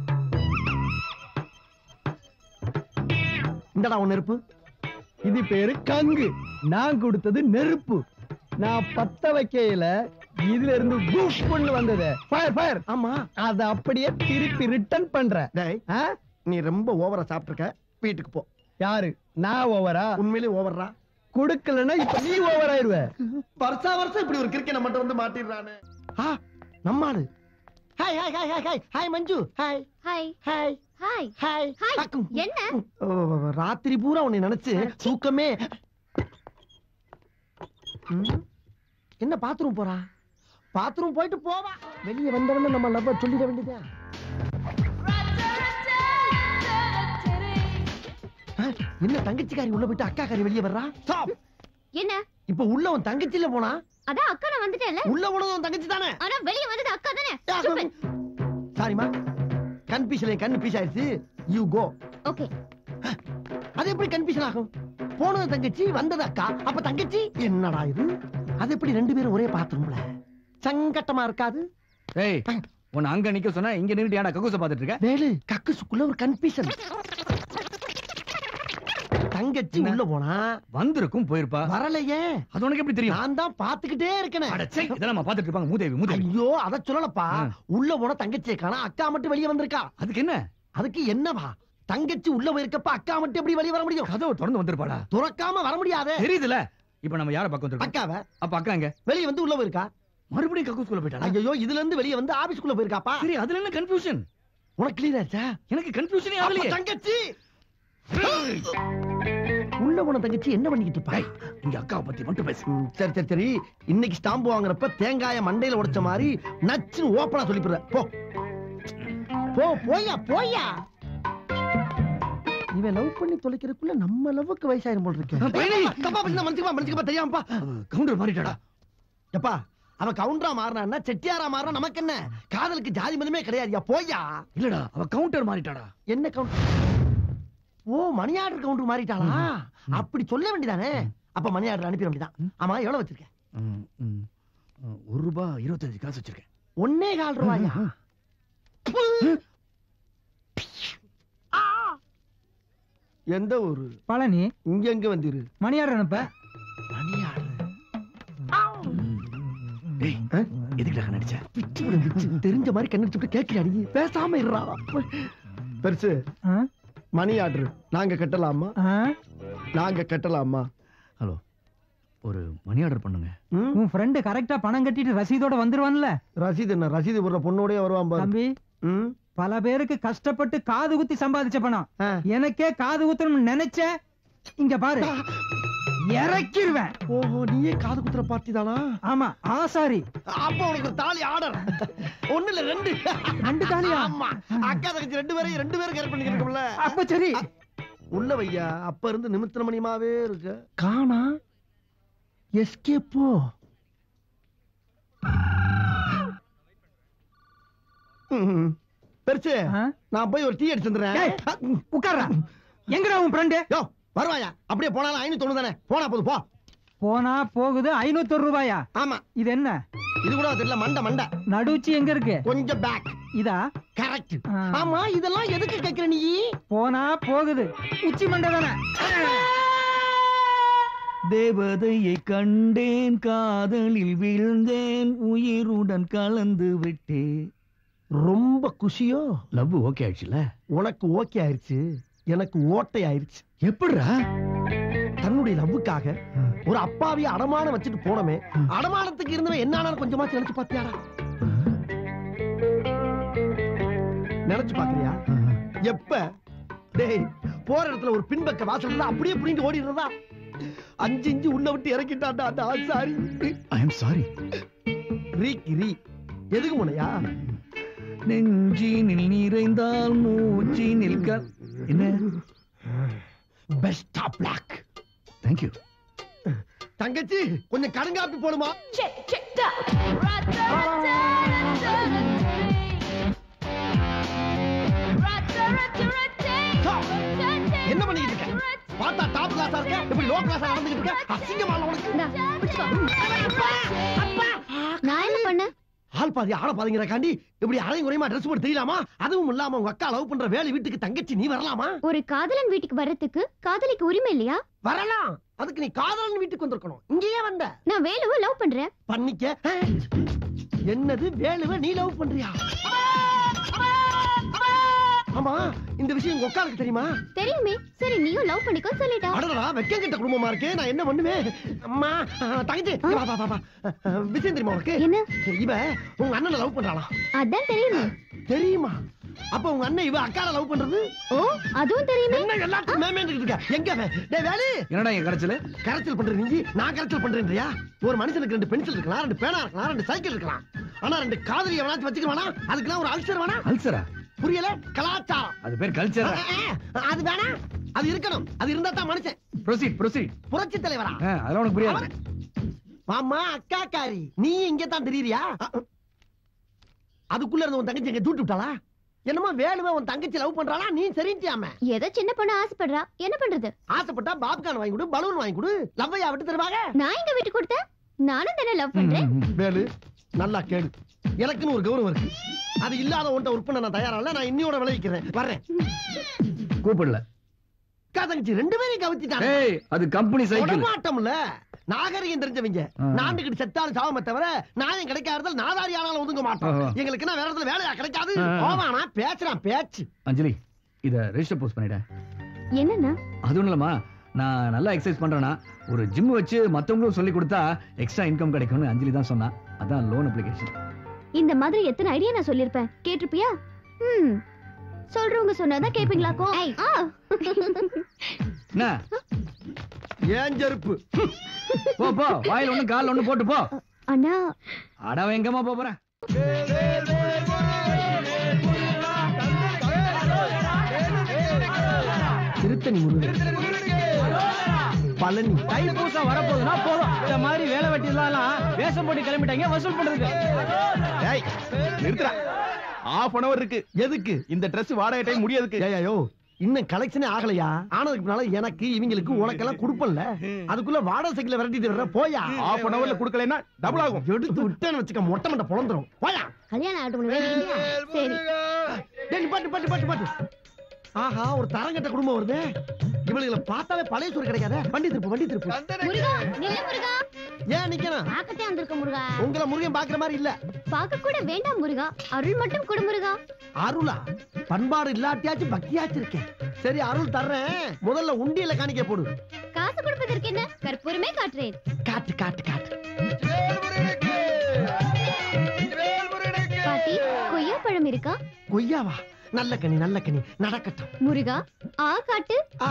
இந்தடா உன் நெருப்பு இது பேரு கங்கு நான் கொடுத்தது நெருப்பு நான் பத்த வைக்கையில இதுல இருந்து பூஃப் பண்ணு வந்தது ஃபயர் ஃபயர் ஆமா அத அப்படியே திருப்பி ரிட்டர்ன் பண்றேன் டேய் ஆ? நீ ரொம்ப ஓவரா சாப்பிட்டுருக்க வீட்டுக்கு போ யாரு நான் ஓவரா உண்மையிலேயே ஓவர்ரா கொடுக்கலன்னா இப்ப நீ ஓவர் ஆயிருவ வருஷா வருஷம் இப்படி ஒரு கிரிக்கெட் மட்டும் வந்து மாட்டிடுறானே ஆ நம்மாளு hi hi hi hi hi hi Manju hi hi hi hi hi hi அக்கும். என்ன ஓ, ராத்திரி பூரா உன்னை நினைச்சு தூக்கமே ம்? என்ன பாத்ரூம் போறா பாத்ரூம் போயிட்டு போவா வெளியே வந்தவன நம்ம லவ் சொல்லிட வேண்டியதா என்ன தங்கச்சிக்காரி உள்ள போயிட்டு அக்காக்காரி வெளியே வர்றா ஸ்டாப் என்ன இப்ப உள்ள உன் தங்கச்சில போனா அதான் அக்கா நான் வந்துட்டேன்ல உள்ள போனது உன் தங்கச்சி தானே ஆனா வெளிய வந்தது அக்கா தானே Stupid. சாரிமா கன்ஃபியூஷன் கண்ணு பீஸ் ஆயிடுச்சு யூ கோ ஓகே அது எப்படி கன்ஃபியூஷன் ஆகும் போனது தங்கச்சி வந்தது அக்கா அப்ப தங்கச்சி என்னடா இது அது எப்படி ரெண்டு பேரும் ஒரே பாத்ரூம்ல சங்கட்டமா இருக்காது ஏய் உன்னை அங்க நிக்க சொன்னா இங்க நின்னுட்டு ஏன்டா கக்கூச பாத்துட்டு இருக்க வேலு கக்குசுக்குள்ள ஒரு கன்ஃபியூஷன் தங்கச்சி உள்ள போனா வந்திருக்கும் போயிருப்பா வரலையே அது உனக்கு எப்படி தெரியும் நான் தான் பாத்துக்கிட்டே இருக்கேன் அட, சை, இதெல்லாம் நம்ம பாத்துட்டு இருப்பாங்க மூதேவி மூதேவி ஐயோ அத சொல்லலப்பா ஆ. உள்ள போன தங்கச்சியை காணா அக்கா மட்டும் வெளியே வந்திருக்கா அதுக்கு என்ன அதுக்கு என்னவா தங்கச்சி உள்ள போயிருக்கப்ப அக்கா மட்டும் எப்படி வெளியே வர முடியும் கதவு திறந்து வந்திருப்பாடா துறக்காம வர முடியாதே தெரியுதுல இப்ப நம்ம யார பக்கம் வந்திருக்கோம் அக்காவ அப்ப அக்கா எங்க வெளியே வந்து உள்ள போயிருக்கா மறுபடியும் கக்கூஸ்குள்ள போயிட்டாளா ஐயோ இதுல இருந்து வெளியே வந்து ஆபீஸ்க்குள்ள போயிருக்காப்பா சரி அதுல என்ன கன்ஃபியூஷன் உனக்கு கிளியர் ஆச்சா எனக்கு கன்ஃபியூஷனே அப்ப ஆகலையே தங்கச்சி உள்ள போன தங்கச்சி என்ன பண்ணிக்கிட்டு இருப்பா ஏய், இங்க அக்காவை பத்தி மட்டும் பேசு ம், சரி சரி சரி இன்னைக்கு ஸ்டாம்பு வாங்குறப்ப தேங்காய மண்டையில உடைச்ச மாதிரி நச்சுன்னு ஓப்பனா சொல்லிப்புற போ போ போயா போயா இவன் லவ் பண்ணி தொலைக்கிறதுக்குள்ள நம்ம லவ்வுக்கு வயசாயிரும் போல் இருக்கு பயணி. தப்பா பண்ணா மனுச்சுக்கப்பா மனுச்சுக்கப்பா தெரியாமப்பா கவுண்டர் மாறிட்டாடா எப்பா அவன் கவுண்டரா மாறினா செட்டியாரா மாறினா நமக்கு என்ன காதலுக்கு ஜாதி மதமே கிடையாதுயா போயா இல்லடா அவ கவுண்டர் மாறிட்டாடா என்ன கவுண்டர் ஓ மணி ஆர்டர் கவுண்டர் மாறிட்டாளா அப்படி சொல்ல வேண்டியதானே அப்ப மணி ஆர்டர் அனுப்பிட வேண்டியதான் ஆமா எவ்வளவு வச்சிருக்க ம், ம். ஒரு ரூபாய் இருபத்தஞ்சு காசு வச்சிருக்கேன் ஒன்னே கால் ரூபாயா ஆ! எந்த ஊரு பழனி இங்க எங்க வந்திரு மணியார் அனுப்ப மணி ஆர்டர் டேய் எதுக்குடா நடிச்ச பிச்சு விழுந்துச்சு. தெரிஞ்ச மாதிரி கண்ணடிச்சுட்டு கேட்கிறாடி பேசாம இருறா பெருசு ஆ? மணி ஆர்டர் நாங்க கட்டலாமா ஆ? நாங்க கட்டலாமா ஹலோ ஒரு மணி ஆர்டர் பண்ணுங்க ம்? உன் ஃப்ரெண்டு கரெக்டா பணம் கட்டிட்டு ரசீதோட வந்துருவான்ல ரசீது என்ன ரசீது போடுற பொண்ணோடய வருவான் பாரு தம்பி ம்? பல பேருக்கு கஷ்டப்பட்டு காது குத்தி சம்பாதிச்ச பணம் ஆ. எனக்கே காது குத்தணும்னு நினைச்ச இங்க பாரு இறக்கிருவேன் ஓஹோ நீயே காது குத்துற பார்ட்டி தானா ஆமா ஆசாரி அப்ப உனக்கு ஒரு தாலி ஆர்டர் ஒண்ணு இல்ல ரெண்டு ரெண்டு தாலியா? ஆமா அக்கா தங்கச்சி ரெண்டு பேரையும் ரெண்டு பேரும் கேர் பண்ணிக்கிறோம்ல அப்ப சரி உள்ள வையா அப்ப இருந்து நிமித்திர மணியமாவே இருக்கு காணா எஸ்கேப்போ பெருசு ஆ? நான் போய் ஒரு டீ அடிச்சு ஏய், வந்துடுறேன் உட்கார்றா எங்கடா உன் ஃப்ரெண்டு யோ வருவாயா அப்படியே போனாலும் ஐநூத்தி தொண்ணூறு தானே போனா போதும் போ போனா போகுது ஐநூத்தி ரூபாயா ஆமா இது என்ன இது கூட தெரியல மண்டை மண்டை நடுச்சி எங்க இருக்கு கொஞ்சம் பேக் இதா கரெக்ட் ஆ. ஆமா இதெல்லாம் எதுக்கு கேக்குற நீ போனா போகுது உச்சி மண்டை தானே தேவதையை கண்டேன் காதலில் விழுந்தேன் உயிருடன் கலந்து விட்டேன் ரொம்ப குஷியோ லவ் ஓகே ஆயிடுச்சுல உனக்கு ஓகே ஆயிருச்சு எனக்கு ஓட்டை ஆயிருச்சு எப்படிடா தன்னுடைய லவ்வுக்காக ஒரு அப்பாவிய அடமானம் வச்சுட்டு போனமே அடமானத்துக்கு இருந்தவன் என்ன ஆனாலும் கொஞ்சமாச்சு நினைச்சு பாத்தியாடா நினைச்சு பாக்குறியா எப்ப டேய் போற இடத்துல ஒரு பின்பக்க வாசல் இருந்தா அப்படியே புடிஞ்சு ஓடிடுறதா அஞ்சு இஞ்சு உள்ள விட்டு இறக்கிட்டான்டா அந்த ஆசாரி ஐ எம் சாரி ரீக்கு ரீ எதுக்கு முனையா நெஞ்சினில் நிறைந்தால் மூச்சினில் க என்ன பெஸ்டா பிளாக் தேங்க்யூ தங்கச்சி கொஞ்சம் கடுங்காப்பி போடுமா என்ன பண்ணிட்டு இருக்க பார்த்தா டாப் கிளாஸா இருக்க இப்படி லோ கிளாஸா நடந்துகிட்டு இருக்க அசிங்கமா இல்ல உனக்கு இந்தா, பிடிச்சுக்கோ. நான் என்ன பண்ண ஆள் பாதி ஆள பாதிங்கிறக்காண்டி இப்படி அரை குறையமா ட்ரெஸ் போட்டு தெரியலாமா அதுவும் இல்லாம உங்க அக்கா லவ் பண்ற வேலை வீட்டுக்கு தங்கச்சி நீ வரலாமா ஒரு காதலன் வீட்டுக்கு வர்றதுக்கு காதலிக்கு உரிமை இல்லையா வரலாம் அதுக்கு நீ காதலன் வீட்டுக்கு வந்திருக்கணும் இங்கேயே வந்த நான் வேலுவை லவ் பண்றேன் பண்ணிக்க ஆ? என்னது வேலுவ நீ லவ் பண்றியா ஆமா இந்த விஷயம் உங்க அக்காளுக்கு தெரியுமா தெரியுமே சரி நீயும் லவ் பண்ணிக்கோ சொல்லிட்டா அடடா வெக்கம் கெட்ட குடும்பமா இருக்கே நான் என்ன பண்ணுவேன் அம்மா ஆ, தங்கச்சி இங்க வா வா வா, வா ஆ, விஷயம் தெரியுமா உனக்கு என்ன இவ உங்க அண்ணனை லவ் பண்றாளா அதான் தெரியுமே தெரியுமா அப்ப உங்க அண்ணன் இவ அக்கால லவ் பண்றது ஓ அதுவும் தெரியுமே என்ன எல்லாத்துக்கும் மேமேன்னு இருக்க எங்க அவன்? டேய் வேலு என்னடா இங்க கிடைச்சல கரைச்சல் பண்ற நீ நான் கரைச்சல் பண்றேன்றியா ஒரு மனுஷனுக்கு ரெண்டு பென்சில் இருக்கலாம் ரெண்டு பேனா இருக்கலாம் ரெண்டு சைக்கிள் இருக்கலாம் ஆனா ரெண்டு காதலி எவனாச்சும் வச்சுக்க வேணா அதுக்கெல்லாம் ஒரு அல்சர் வேணா அல்சரா புரியல கலாச்சாரம் அது பேர் கல்ச்சரா ஆ, அது வேணா அது இருக்கணும் அது இருந்தா தான் மனுஷன் ப்ரொசீட் ப்ரொசீட் புரட்சி தலைவரா அதெல்லாம் உனக்கு புரியாது மாமா அக்கா காரி நீ இங்க தான் தெரியறியா அதுக்குள்ள இருந்த உன் தங்கச்சி எங்க தூட்டு விட்டாளா என்னமோ வேணுமே உன் தங்கச்சி லவ் பண்றாளா நீ சரின்ட்டியாம ஏதோ சின்ன பொண்ணு ஆசைப்படுறா என்ன பண்றது ஆசைப்பட்டா பாப்கார்ன் வாங்கி கொடு பலூன் வாங்கி கொடு லவ்வையா விட்டு தருவாங்க நான் எங்க வீட்டு கொடுத்தேன் நானும் தானே லவ் பண்றேன் வேலு நல்லா கேளு எனக்குன்னு ஒரு கௌரவம் இருக்கு அது இல்லாத ஒன்றை ஒர்க் பண்ண நான் தயாரா இல்ல நான் இன்னியோட விளைவிக்கிறேன் வர்றேன் கூப்பிடல அக்கா தங்கச்சி ரெண்டு பேரையும் கவுத்திட்டாங்க ஏய் அது கம்பெனி சைக்கிள் மாட்டோம்ல நாகரிகம் தெரிஞ்சவங்க ஆ. நாண்டுகிட்டு செத்தாலும் சாவமே தவிர நாயம் கிடைக்காதல் நாதாரி ஆனாலும் ஒதுங்க மாட்டோம் ஆஹா. எங்களுக்கு என்ன வேற இடத்துல வேலையா கிடைக்காது ஆ. போவானா பேசுறான் பேச்சு அஞ்சலி இத ரெஜிஸ்டர் போஸ்ட் பண்ணிட்டேன் என்னன்னா அது ஒண்ணும் இல்லம்மா நான் நல்லா எக்ஸசைஸ் பண்றேனா ஒரு ஜிம் வச்சு மத்தவங்களும் சொல்லி கொடுத்தா எக்ஸ்ட்ரா இன்கம் கிடைக்கும்னு அஞ்சலி தான் சொன்னா அதான் லோன் அப்ளிகேஷன் இந்த மாதிரி எத்தனை ஐடியா நான் சொல்லிருப்பேன் கேட்டிருப்பியா ம் சொல்றவங்க சொன்னாதான் கேப்பீங்களாக்கும் ஆ. என்ன ஏன் செருப்பு போ போ வாயில ஒண்ணு கால்ல ஒண்ணு போட்டு போ அண்ணா அட எங்கம்மா போப் போறேன் திருத்தணி முருகன் பழனி தைப்பூசம் வரப்போகுதுன்னா போதும் இந்த மாதிரி வேலை வெட்டி எல்லாம் வேஷம் போட்டு கிளம்பிட்டாங்க வசூல் பண்றதுக்கு ஏய் நிறுத்துறா ஆஃப் அன் அவர் இருக்கு எதுக்கு இந்த Dress வாடகை டைம் முடியதுக்கு ஏய்யோ இன்னும் கலெக்ஷனே ஆகலையா ஆனதுக்கு முன்னால எனக்கு இவங்களுக்கு உனக்கெல்லாம் கொடுப்பல்ல அதுக்குள்ள வாடகை சைக்கிள் விரட்டிட்டு வர்ற போயா ஆஃப் அன் அவர்ல குடுக்கலைன்னா டபுள் ஆகும் எடுத்து விட்டேன்னு வச்சுக்க மொட்டை மண்டை பொழந்துரும் போயா கல்யாணம் ஆகட்டும் வேண்டியா சரி டேய் பாட்டு பாட்டு பாட்டு பாட்டு ஆஹா ஒரு தரங்கட்ட குடும்பம் வருது இவளுகளை பார்த்தாலே பழைய சோறு கிடைக்காத வண்டி திருப்பு வண்டி திருப்பு முருகா நில்ல முருகா ஏன் நிக்கணும் பார்க்கத்தே வந்திருக்க முருகா உங்களை முருகன் பாக்குற மாதிரி இல்ல பார்க்க கூட வேண்டாம் முருகா அருள் மட்டும் கொடு முருகா அருளா பண்பாடு இல்லாட்டியாச்சும் பக்தியாச்சும் இருக்கேன் சரி அருள் தர்றேன் முதல்ல உண்டியல காணிக்க போடு காசு கொடுப்பதற்கு என்ன கற்பூரமே காட்டுறேன் காட்டு காட்டு காட்டு பாட்டி கொய்யா பழம் இருக்கா கொய்யாவா நல்ல கனி நல்ல கனி நடக்கட்டும் முருகா ஆ காட்டு ஆ.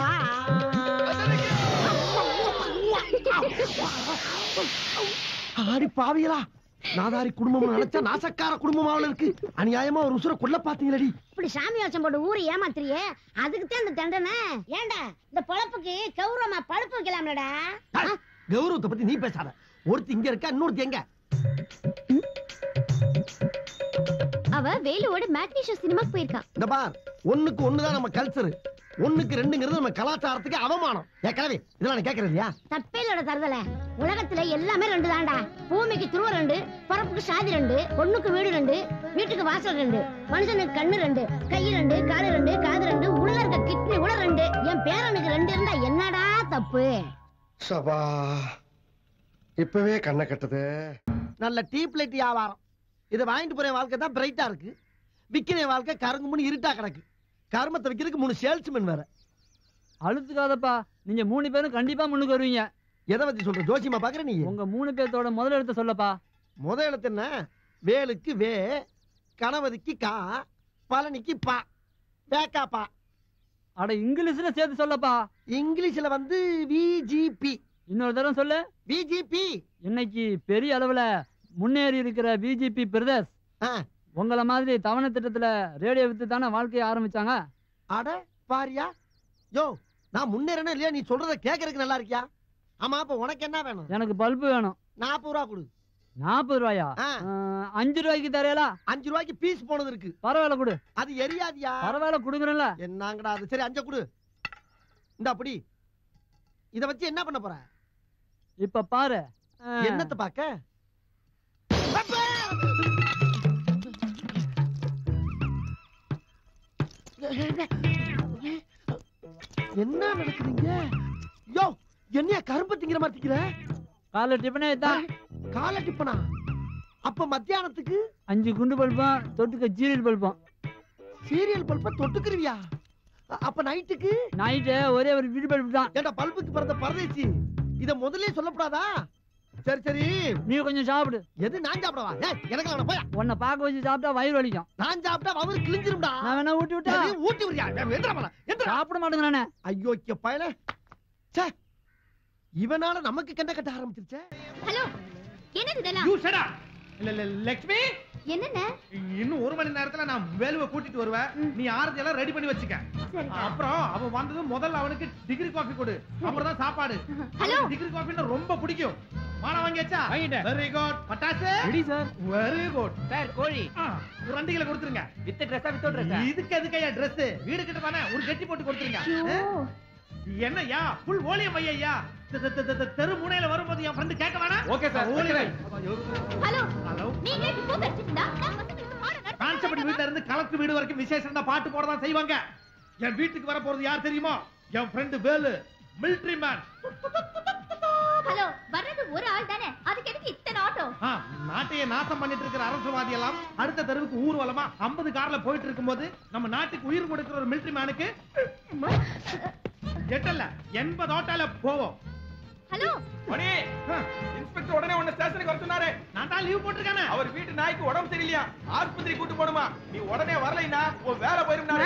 ஆடி பாவிகளா நாதாரி குடும்பம் நினைச்சா நாசக்கார குடும்பமாவில் இருக்கு அநியாயமா ஒரு உசுர கொல்ல பாத்தீங்களடி இப்படி சாமி வேஷம் போட்டு ஊரை ஏமாத்துறியே அதுக்கு தான் இந்த தண்டனை ஏண்டா இந்த பொழப்புக்கு கௌரவமா பழுப்பு வைக்கலாம்லடா ஏய், கௌரவத்தை பத்தி நீ பேசாத ஒருத்தி இங்க இருக்கா இன்னொருத்தி எங்க அவ வேலுவோட மேட்னி ஷோ சினிமாக்கு போயிருக்கா இந்த பார் ஒண்ணுக்கு ஒண்ணுதான் நம்ம கல்ச்சர் ஒண்ணுக்கு ரெண்டுங்கிறது நம்ம கலாச்சாரத்துக்கு அவமானம் ஏன் கிளவி இதெல்லாம் நான் கேட்கறது இல்லையா தப்பேலோட தருதல உலகத்துல எல்லாமே ரெண்டு தான்டா பூமிக்கு துருவ ரெண்டு பரப்புக்கு சாதி ரெண்டு பொண்ணுக்கு வீடு ரெண்டு வீட்டுக்கு வாசல் ரெண்டு மனுஷனுக்கு கண்ணு ரெண்டு கை ரெண்டு காலு ரெண்டு காது ரெண்டு உள்ள இருக்க கிட்னி கூட ரெண்டு என் பேரனுக்கு ரெண்டு இருந்தா என்னடா தப்பு சபா இப்பவே கண்ணை கட்டுது நல்ல டீப் லைட் வியாபாரம் இதை வாங்கிட்டு போற வாழ்க்கை தான் பிரைட்டா இருக்கு விக்கிற வாழ்க்கை கருங்குமுன்னு இருட்டா கிடக்கு கருமத்தை விக்கிறதுக்கு மூணு சேல்ஸ்மேன் வேற அழுத்துக்காதப்பா நீங்க மூணு பேரும் கண்டிப்பா முன்னுக்கு வருவீங்க எதை பத்தி சொல்ற ஜோசியமா பாக்குற நீ உங்க மூணு பேர்த்தோட முதல் எழுத்த சொல்லப்பா முத எழுத்து என்ன வேலுக்கு வே கணவதிக்கு கா பழனிக்கு பா வேக்கா பா அட இங்கிலீஷ்ல சேர்த்து சொல்லப்பா இங்கிலீஷ்ல வந்து விஜிபி இன்னொரு தடவை சொல்லு விஜிபி இன்னைக்கு பெரிய அளவுல முன்னேறி இருக்கிற பிஜேபி பிரதர்ஸ் உங்களை மாதிரி தவணை திட்டத்துல ரேடியோ வித்து தானே வாழ்க்கையை ஆரம்பிச்சாங்க அட பாரியா யோ நான் முன்னேறனே இல்லையா நீ சொல்றத கேட்கறதுக்கு நல்லா இருக்கியா ஆமா அப்ப உனக்கு என்ன வேணும் எனக்கு பல்பு வேணும் நாற்பது ரூபா கொடு நாற்பது ரூபாயா ஆ. ஆ, அஞ்சு ரூபாய்க்கு தரையலா அஞ்சு ரூபாய்க்கு பீஸ் போனது இருக்கு பரவாயில்ல கொடு அது எரியாதியா பரவாயில்ல கொடுக்குறேன்ல என்னங்கடா அது சரி அஞ்ச கொடு இந்த அப்படி இத வச்சு என்ன பண்ண போற இப்ப பாரு ஆ. என்னத்தை பாக்க என்ன நடக்குதுங்க யோ என்னைய கரும்பு திங்கிற மாதிரி திங்கிற காலை டிஃபனே தான் காலை டிப்பனா அப்ப மத்தியானத்துக்கு அஞ்சு குண்டு பல்பம் தொட்டுக்க ஜீரல் பல்பம் சீரியல் பல்ப தொட்டுக்குருவியா அ- அப்ப நைட்டுக்கு நைட்டு ஒரே ஒரு வீடு பல்பு தான் ஏண்டா பல்புக்கு பிறந்த பரதேசி இத முதல்ல சொல்லக்கூடாதா சரி சரி நீ கொஞ்சம் சாப்பிடு எது நான் சாப்பிடவா ஏய், எனக்கு அவன போய் உன்னை பார்க்க வச்சு சாப்பிட்டா வயிறு வலிக்கும் நான் சாப்பிட்டா அவரு கிழிஞ்சிரும்டா நான் வேணா ஊட்டி விட்டா எது, ஊட்டி விடுறியா எந்திரா போலாம் எந்திரா சாப்பிட மாட்டேங்கிறானே ஐயோ இக்க பயல ச்சே இவனால நமக்கு கண்ட கட்ட ஆரம்பிச்சிருச்சே ஹலோ என்னது இதெல்லாம் யூ ஷட் அப் இல்ல இல்ல லட்சுமி என்னென்ன இன்னும் ஒரு மணி நேரத்துல நான் வேலுவை கூட்டிட்டு வருவேன் நீ ஆரத்தி எல்லாம் ரெடி பண்ணி வச்சுக்க சரிக்கா. அப்புறம் அவன் வந்ததும் முதல்ல அவனுக்கு டிகிரி காஃபி கொடு அப்புறம் தான் சாப்பாடு ஹலோ. டிகிரி காஃபின்னா ரொம்ப பிடிக்கும் வாடா வாங்கியாச்சா வாங்கிட்டேன். வெரி குட் பட்டாசு ready sir very good sir கோழி ஒரு ரெண்டு கிலோ கொடுத்துருங்க வித் ட்ரெஸ்ஸா வித் ட்ரெஸ்ஸா இதுக்கு எதுக்கையா Dress வீடு கிட்ட தானே ஒரு கட்டி போட்டு கொடுத்துருங்க ஆ? என்னய்யா புல் ஓலியம் ஐயா தெரு முனையில வரும்போது என் ஃப்ரெண்ட் கேட்க வேணாம் Okay, sir. ஓலியம் ஹலோ ஹலோ நீங்க இப்போ வச்சிருந்தா நான் பசங்களுக்கு பாடம் நடத்த கான்ஸ்டபிள் வீட்ல இருந்து கலெக்டர் வீடு வரைக்கும் விசேஷம் தான் பாட்டு போட தான் செய்வாங்க என் வீட்டுக்கு வர போறது யார் தெரியுமா என் friend Velu military man hello வர்றது ஒரு ஆள் தானே அதுக்கு எதுக்கு இத்தனை ஆட்டோ நாட்டையே நாசம் பண்ணிட்டு இருக்கிற அரசுவாதி எல்லாம் அடுத்த தெருவுக்கு ஊர்வலமா 50 கார்ல போயிட்டு இருக்கும்போது நம்ம நாட்டுக்கு உயிர் கொடுக்கிற ஒரு மிலிட்டரி மேனுக்கு எட்டல்ல எண்பது ஆட்டோல போவோம் ஹலோ மணி இன்ஸ்பெக்டர் உடனே உன்னை ஸ்டேஷனுக்கு வர சொன்னாரு நான் தான் லீவ் போட்டிருக்கானே அவர் வீட்டு நாய்க்கு உடம்பு சரியில்லையா ஆஸ்பத்திரி கூட்டு போடுமா நீ உடனே வரலைன்னா உன் வேலை போயிருந்தாரு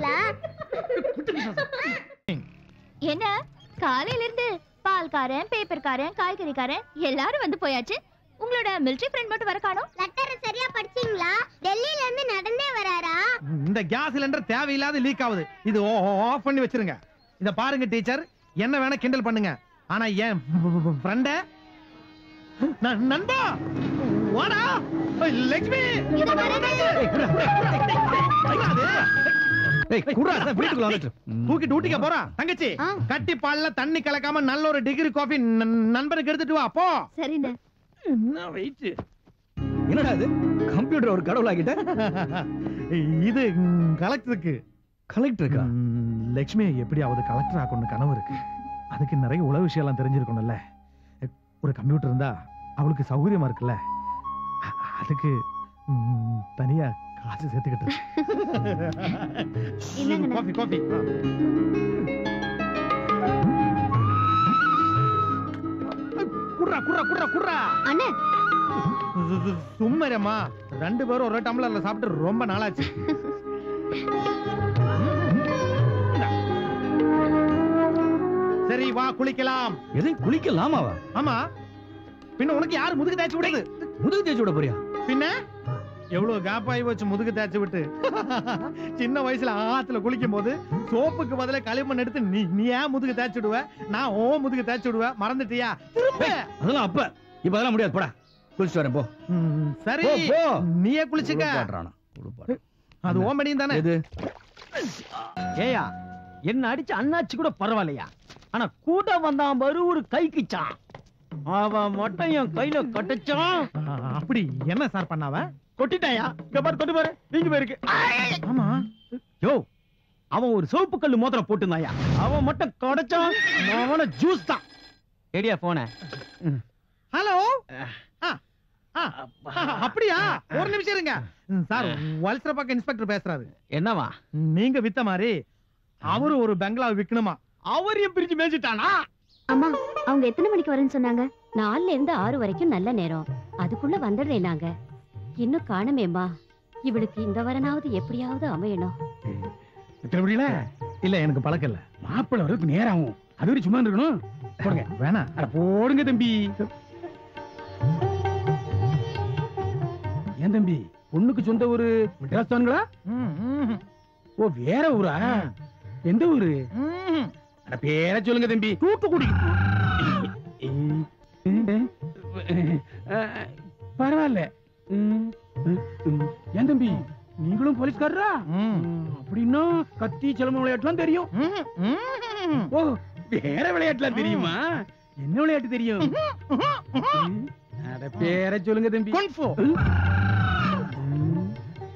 என்ன காலையில இருந்து பால்காரன் பேப்பர்காரன் காய்கறிக்காரன் எல்லாரும் வந்து போயாச்சு உங்களோட மிலிட்டரி ஃப்ரெண்ட் மட்டும் வர காணோம் லெட்டர் சரியா படிச்சீங்களா டெல்லியில இருந்து நடந்தே வராரா இந்த கேஸ் சிலிண்டர் தேவையில்லாத லீக் ஆகுது இது ஆஃப் பண்ணி வச்சிருங்க இத பாருங்க டீச்சர் என்ன வேணா கிண்டல் பண்ணுங்க ஆனா என் ஃப்ரெண்ட நண்பா வாடா ஏய், லட்சுமி இதோ வரேன். ஏய், குடுடா, குடுடா. ஏய், குடுடா, அதான் வீட்டுக்குள்ள வந்துட்டு. தூக்கி டூட்டிக்க போறான் தங்கச்சி ஆ. கட்டி பால்ல தண்ணி கலக்காம நல்ல ஒரு டிகிரி காஃபி நண்பருக்கு எடுத்துட்டு வா போ சரிண்ணே என்ன வெயிட் என்னடா இது கம்ப்யூட்டர் ஒரு கடவுள் ஆகிட்ட இது கலெக்டருக்கு கலெக்டருக்கா லட்சுமி எப்படியாவது கலெக்டர் ஆக்கணும் கனவு இருக்கு அதுக்கு நிறைய உலக விஷயம் எல்லாம் தெரிஞ்சிருக்கணும்ல ஒரு கம்ப்யூட்டர் இருந்தா அவளுக்கு சௌகரியமா இருக்குல்ல அ- அதுக்கு ம், தனியா காசு சேர்த்துக்கிட்டு இந்தாங்கண்ணே. காஃபி காஃபி குடுறா குடுறா குடுறா குடுறா அண்ணே சும்மரம்மா ரெண்டு பேரும் ஒரு டம்ளர்ல சாப்பிட்டு ரொம்ப நாளாச்சு இந்தா. சரி வா குளிக்கலாம் எது குளிக்கலாமாவா ஆமா பின்ன உனக்கு யாரு முதுகு தேய்ச்சி விடுறது முதுகு தேய்ச்சி விட போறியா பின்ன எவ்வளவு கேப் ஆகி வச்சு முதுகு தேய்ச்சி விட்டு சின்ன வயசுல ஆத்துல குளிக்கும் போது சோப்புக்கு பதிலா களிமண் எடுத்து நீ நீ ஏன் முதுகு தேய்ச்சி விடுவ நான் ஓ முதுகு தேய்ச்சி விடுவேன் மறந்துட்டியா திரும்ப அதெல்லாம் அப்ப இப்ப அதெல்லாம் முடியாது போடா குளிச்சுட்டு வரேன் போ ம், சரி போ, போ. நீயே குளிச்சுக்க உருப்பாடுறானா, உருப்பாடு. அது ஓம்படியும் தானே எது ஏயா என்ன அடிச்ச அண்ணாச்சி கூட பரவாயில்லையா ஆனா கூட வந்தான் பாரு ஒரு கைக்குச்சான் அவன் மட்டும் என் கையில கட்டச்சான் ஆ, அப்படி என்ன சார் பண்ணாவ கொட்டிட்டாயா இங்க பாரு தொட்டு பாரு நீங்க போயிருக்கு ஆமா யோ அவன் ஒரு சிவப்பு கல்லு மோதிரம் போட்டுருந்தாயா அவன் மட்டும் கடைச்சான் அவன ஜூஸ் தான் எடியா போன ஹலோ அப்படியா ஒரு நிமிஷம் இருங்க ம், சார் வல்சர பக்கம் இன்ஸ்பெக்டர் பேசுறாரு என்னவா நீங்க வித்த மாதிரி அவரு ஒரு பெங்களாவை விக்கணுமா அவரையும் பிரிச்சு மேய்ச்சிட்டானா அம்மா அவங்க எத்தனை மணிக்கு வரேன்னு சொன்னாங்க நாலுல இருந்து ஆறு வரைக்கும் நல்ல நேரம் அதுக்குள்ள வந்துடுறேன் நாங்க இன்னும் காணுமேம்மா இவளுக்கு இந்த வரனாவது எப்படியாவது அமையணும் எத்தனை முடியல இல்ல எனக்கு பழக்கம் இல்ல மாப்பிள்ள வரதுக்கு நேரம் ஆகும் அது வரைக்கும் சும்மா இருக்கணும் போடுங்க வேணாம் அட போடுங்க தம்பி ஏன் தம்பி பொண்ணுக்கு சொந்த ஊரு மெட்ராஸ் தானுங்களா ம், ம், ஓ வேற ஊரா எந்த ஊரு ம். அட பேர சொல்லுங்க தம்பி தூத்துக்குடி பரவாயில்ல ம், ம், ம். ஏன் தம்பி நீங்களும் போலீஸ்காரரா அப்படின்னா கத்தி சிலம்ப விளையாட்டுலாம் தெரியும் ஓ வேற விளையாட்டுலாம் தெரியுமா என்ன விளையாட்டு தெரியும் ம், அட பேர சொல்லுங்க தம்பி ம்.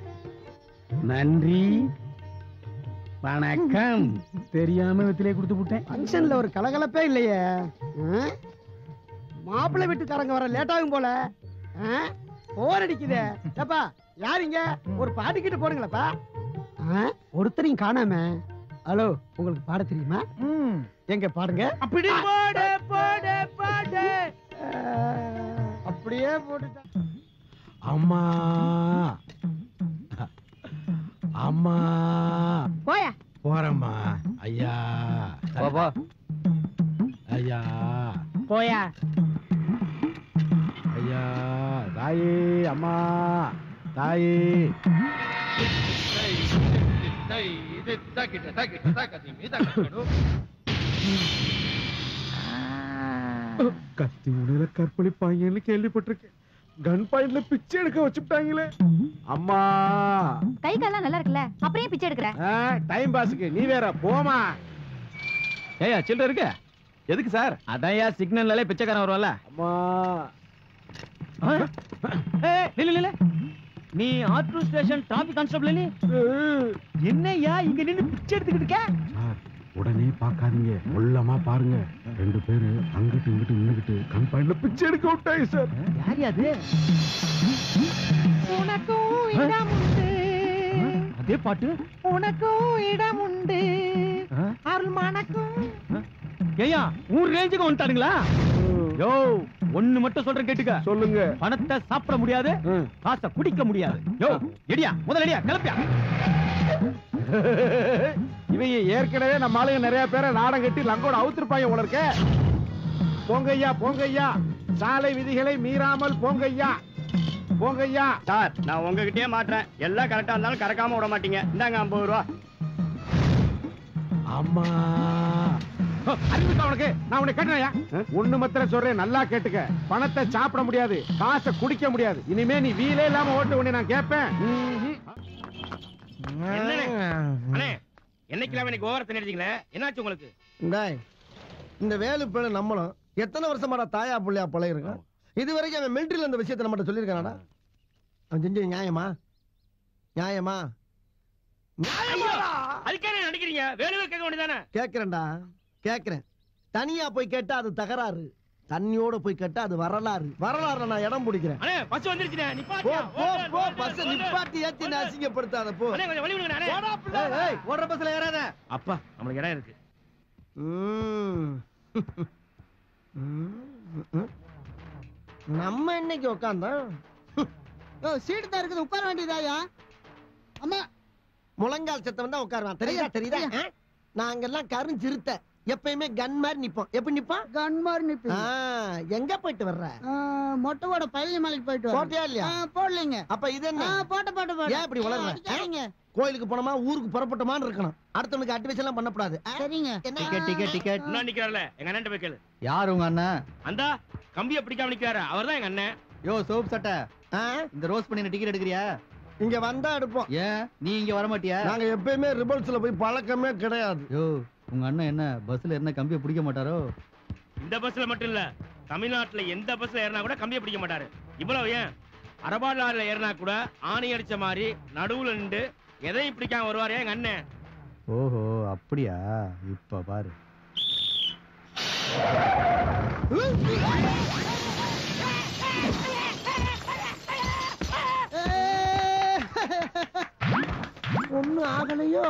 நன்றி வணக்கம் தெரியாம வித்திலே கொடுத்து விட்டேன் ஃபங்க்ஷன்ல ஒரு கலகலப்பே இல்லையே மாப்பிள்ளை வீட்டுக்காரங்க வர லேட் ஆகும் போல போர் அடிக்குதே ஏப்பா யாருங்க ஒரு பாட்டு கிட்ட போடுங்களப்பா ஒருத்தரையும் காணாம ஹலோ உங்களுக்கு பாட தெரியுமா எங்க பாடுங்க அப்படி போடு போடு போடு அப்படியே போட்டுட்டா அம்மா அம்மா போயா போறம்மா ஐயா பாபா ஐயா போயா ஐயா தாயே அம்மா தாயே கத்தி முனையில கற்பழிப்பாங்கன்னு கேள்விப்பட்டிருக்கேன் கன் பாயிண்ட்ல பிச்சை எடுக்க வச்சுட்டாங்களே அம்மா கை கால்லாம் நல்லா இருக்குல்ல அப்புறம் ஏன் பிச்சை எடுக்கிற டைம் பாஸுக்கு நீ வேற போமா ஏயா சில்லற இருக்க எதுக்கு சார் அதையா சிக்னல்னாலே பிச்சைக்காரன் வருவான்ல அம்மா ஆ? ஏய், நில்லு நில்லு நீ ஆட்டோ ஸ்டேஷன் டிராபிக் கான்ஸ்டபிள் நீ என்னய்யா இங்க நின்னு பிச்சை எடுத்துக்கிட்டு இருக்க சார் உடனே பார்க்காதீங்க உள்ளமா பாருங்க ரெண்டு பேரு அங்கிட்டு இங்கிட்டு நின்னுகிட்டு கன் பாயிண்ட்ல பிச்சை எடுக்க விட்டாங்க சார் யார் அது உனக்கும் இடம் உண்டு அதே பாட்டு உனக்கும் இடம் உண்டு அருள் மணக்கும் ஏயா ஊர் ரேஞ்சுக்கு வந்துட்டானுங்களா யோ ஒண்ணு மட்டும் சொல்றேன் கேட்டுக்க சொல்லுங்க பணத்தை சாப்பிட முடியாது காசை குடிக்க முடியாது யோ எடியா முதல்ல எடியா கிளப்பியா இவங்க ஏற்கனவே நம்ம ஆளுங்க நிறைய பேரை நாடம் கட்டி லங்கோட அவுத்திருப்பாங்க போல இருக்க போங்கய்யா போங்கய்யா சாலை விதிகளை மீறாமல் போங்கய்யா போங்கய்யா சார் நான் உங்ககிட்டயே மாட்டுறேன் எல்லாம் கரெக்டா இருந்தாலும் கறக்காம விட மாட்டீங்க இந்தாங்க ஐம்பது ரூபா அம்மா அறிவிக்கா உனக்கு நான் உனக்கு கேட்டனையா ஒண்ணு மாத்திரம் சொல்றேன் நல்லா கேட்டுக்க பணத்தை சாப்பிட முடியாது காசை குடிக்க முடியாது இனிமே நீ வீலே இல்லாம ஓட்டு உன்னை நான் கேட்பேன் என்னண்ணே? அண்ணே என்னைக்கு இன்னைக்கு ஓவரத்தை நினைச்சீங்களே என்னாச்சு உங்களுக்கு இந்தாய், இந்த வேலு பேரு நம்மளும் எத்தனை வருஷமாடா தாயா புள்ளையா பழகிருக்கான் இது வரைக்கும் அவன் மிலிட்டரியில இந்த விஷயத்தை நம்மகிட்ட சொல்லியிருக்கானடா அவன் செஞ்சது நியாயமா நியாயமா அதுக்கே நடிக்கிறீங்க வேணுவே கேட்க வேண்டியதானே கேக்குறேன்டா கேக்குறேன் தனியா போய் கேட்டா அது தகராறு தண்ணியோட போய் கேட்டா அது வரலாறு வரலாறு நான் இடம் பிடிக்கிறேன் அண்ணே பஸ் வந்துருச்சுண்ணே போ நிப்பாட்டியா போ போ பஸ் நிப்பாட்டி ஏத்தி நான் அசிங்கப்படுத்தாத போ அண்ணே கொஞ்சம் வழி விடுங்க அண்ணே போடா பிள்ளை. ஏய், ஏய், ஓடுற பஸ்ல ஏறாத அப்பா நம்மளுக்கு இடம் இருக்கு ம். ம், ம். நம்ம இன்னைக்கு உட்காந்தோம் சீட்டு தான் இருக்குது உட்கார வேண்டியதாயா அம்மா முழங்கால் சத்தம் தான் உட்காருவான் தெரியுதா ஐயா, தெரியுதா ஐயா. ஆ? நாங்கெல்லாம் கருஞ்சிருத்த எப்பயுமே கன் மாதிரி நிப்போம் எப்படி நிப்போம் கன் மாதிரி நிப்பி ஆ, எங்க போயிட்டு வர்ற மொட்டைவோட பழனி மலைக்கு போயிட்டு வரேன். போட்டியா இல்லையா ஆ, போடலைங்க அப்ப இது என்ன ஆ, போட்ட போட்ட போட்ட ஏன் இப்படி வளர்ற? ஆ, அடிக்காதீங்க. கோயிலுக்கு போனோமா ஊருக்கு புறப்பட்டோமான்னு இருக்கணும் அடுத்தவனுக்கு அட்வைஸ் எல்லாம் பண்ணக்கூடாது ஆ? சரிங்க என்ன டிக்கெட் டிக்கெட் டிக்கெட் இன்னும் நிக்கிறாருல எங்க அண்ணன் போய் கேளு யார் உங்க அண்ணன் அந்த கம்பியை பிடிக்காம நிக்கிறாரு அவர்தான் எங்க அண்ணன் யோ சோப் சட்டை ஆ? இந்த ரோஸ் பண்ணி டிக்கெட் எடுக்கிறியா இங்க வந்தா எடுப்போம் ஏன் நீ இங்க வர மாட்டியா நாங்க எப்பயுமே ரிபல்ஸ்ல போய் பழக்கமே கிடையாது யோ உங்க அண்ணன் என்ன பஸ்ல என்ன கம்பியை பிடிக்க மாட்டாரோ இந்த பஸ்ல மட்டும் இல்ல தமிழ்நாட்டுல எந்த பஸ்ல ஏறினா கூட கம்பியை பிடிக்க மாட்டாரு இவ்வளவு ஏன் அரபா லாரில ஏறினா கூட ஆணி அடிச்ச மாதிரி நடுவுல நின்று எதையும் பிடிக்காம வருவாரு எங்க அண்ணன் ஓஹோ அப்படியா இப்ப பாரு ஒண்ணு ஆகலையோ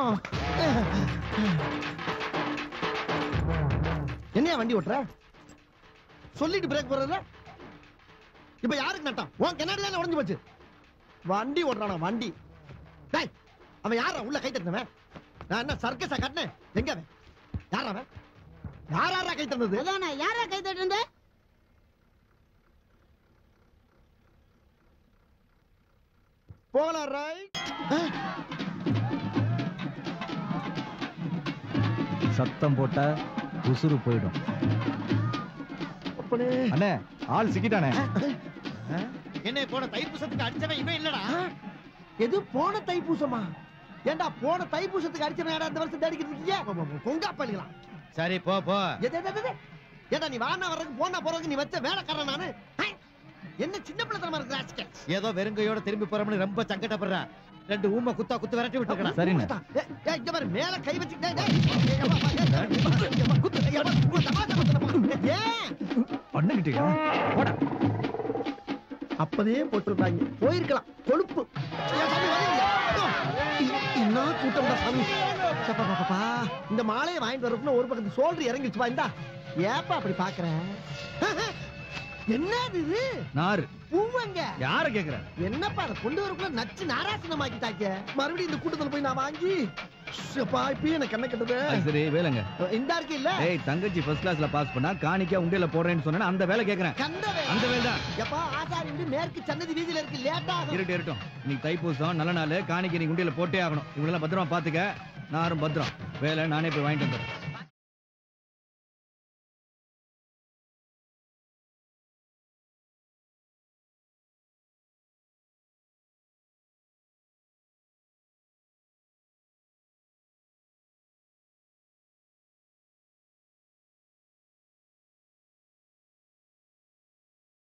என்னையா வண்டி ஓட்டுற சொல்லிட்டு பிரேக் போடுறதுல இப்ப யாருக்கு நட்டம் உன் கண்ணாடி தானே உடஞ்சு போச்சு வண்டி ஓட்டுறானா வண்டி டேய் அவன் யாரா உள்ள கை தட்டினவன் நான் என்ன சர்க்கஸா கட்டினேன் எங்க அவன் யாரா அவன் யார் யாரா கை தந்தது அதானே யாரா கை தட்டு போலாம் ரைட் சத்தம் போட்டா உசுறு போயிடும் அப்பனே அண்ணே ஆள் சிக்கிட்டானே என்ன போன தயிர் புசத்துக்கு அடிச்சவன் இவன் இல்லடா எது போன தைப்பூசமா ஏண்டா போன தைப்பூசத்துக்கு அடிச்சவன் யாரா இந்த வருஷம் தேடிக்கிட்டு இருக்கீங்க பொங்கா பண்ணிக்கலாம் சரி போ போ எது எது, எது, எது? ஏண்டா நீ வானா வர்றதுக்கு போனா போறதுக்கு நீ வச்ச வேலைக்காரன் நானு ஹை! என்ன சின்ன பிள்ளைத்தனமா இருக்கு ராஸ்கல். ஏதோ வெறுங்கையோட திரும்பி போறோம்னு ரொம்ப சங்கடப்படுறா ரெண்டு ஊமை குத்தா குத்து விரட்டி விட்டுருக்கா சரிண்ணே. ஏய், ஏய், இங்க பாரு மேல கை வச்சு டேய், டேய். ஏய், அப்பா, அப்பா, ஏய், ஏய், அப்பா, குத்து, ஏய், அப்பா, உங்களை தமாஷா பண்றேன்ப்பா. ஏன் பண்ணுகிட்டியா போடா அப்பதே போட்டிருந்தாங்க போயிருக்கலாம் கொழுப்பு ஏன் சாமி வரீங்க? இ- என்ன கூட்டம் சாமி சப்பா, பா, பா, பா. இந்த மாலையை வாங்கிட்டு வரப்புல ஒரு பக்கத்து சோல்டர் இறங்கிடுச்சு இந்தா ஏப்பா அப்படி பாக்குறேன் என்னது இது நாரு பூவங்க யார கேக்குற என்னப்பா அதை கொண்டு வரக்குள்ள நச்சு நாராசனமாக்கிட்டாங்க மறுபடியும் இந்த கூட்டத்துல போய் நான் வாங்கி அப்பா இப்பயும் எனக்கு கண்ண கட்டுது அது சரி வேலைங்க இந்த இருக்கு இல்ல ஏய் தங்கச்சி ஃபர்ஸ்ட் கிளாஸ்ல பாஸ் பண்ணா காணிக்கா உண்டியல போடுறேன்னு சொன்னா அந்த வேலை கேக்குறேன் கண்டவே அந்த வேலை தான் எப்பா ஆசாரி வீடு மேற்கு சன்னதி வீதியில இருக்கு லேட்டா இருட்டு இருட்டும் இன்னைக்கு தைப்பூசம் நல்ல நாள் காணிக்கை நீ உண்டியல போட்டே ஆகணும் இவங்களெல்லாம் பத்திரமா பாத்துக்க நாரும் பத்திரம் வேலை நானே போய் வாங்கிட்டு வந்துடுறேன்